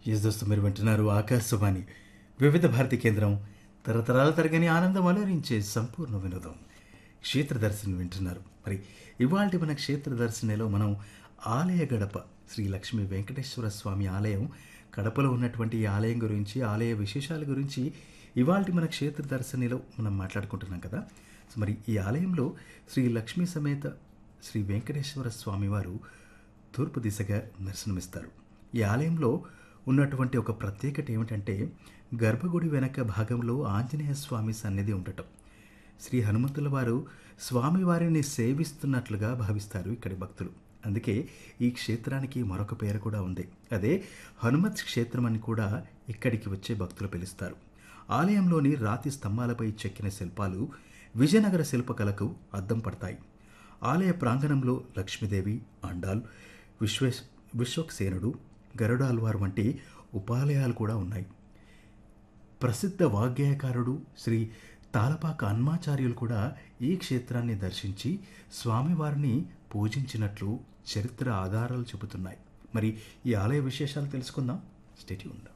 yes దోస్తు మీరు వింటున్నారు ఆకాశవాణి వివిధ భారతి కేంద్రం తరతరాల తరగని ఆనందం అలరించే సంపూర్ణ వినోదం క్షేత్ర దర్శనం వింటున్నారు మరి ఇవాళ మన క్షేత్ర దర్శనలో మనం ఆలయ గడప శ్రీ లక్ష్మీ వెంకటేశ్వర స్వామి ఆలయం కడపలో ఉన్నటువంటి ఈ ఆలయం గురించి ఆలయ విశేషాల గురించి ఇవాళ మన క్షేత్ర దర్శనలో మనం మాట్లాడుకుంటున్నాం కదా సో మరి ఈ ఆలయంలో శ్రీ లక్ష్మీ సమేత శ్రీ వెంకటేశ్వర స్వామివారు తూర్పు దిశగా దర్శనమిస్తారు ఈ ఆలయంలో ఉన్నటువంటి ఒక ప్రత్యేకత ఏమిటంటే గర్భగుడి వెనక భాగంలో ఆంజనేయ స్వామి సన్నిధి ఉండటం శ్రీ హనుమంతుల వారు స్వామివారిని సేవిస్తున్నట్లుగా భావిస్తారు ఇక్కడి భక్తులు అందుకే ఈ క్షేత్రానికి మరొక పేరు కూడా ఉంది అదే హనుమత్ క్షేత్రం అని కూడా ఇక్కడికి వచ్చే భక్తులు పిలుస్తారు ఆలయంలోని రాతి స్తంభాలపై చెక్కిన శిల్పాలు విజయనగర శిల్పకళకు అద్దం పడతాయి ఆలయ ప్రాంగణంలో లక్ష్మీదేవి అండాల్ విశ్వేశ్ విశ్వక్సేనుడు గరుడాల్వార్ వంటి ఉపాలయాలు కూడా ఉన్నాయి ప్రసిద్ధ వాగ్గేయకారుడు శ్రీ తాలపాక అన్మాచార్యులు కూడా ఈ క్షేత్రాన్ని దర్శించి స్వామివారిని పూజించినట్లు చరిత్ర ఆధారాలు చెబుతున్నాయి మరి ఈ ఆలయ విశేషాలు తెలుసుకుందాం స్టేట్యూన్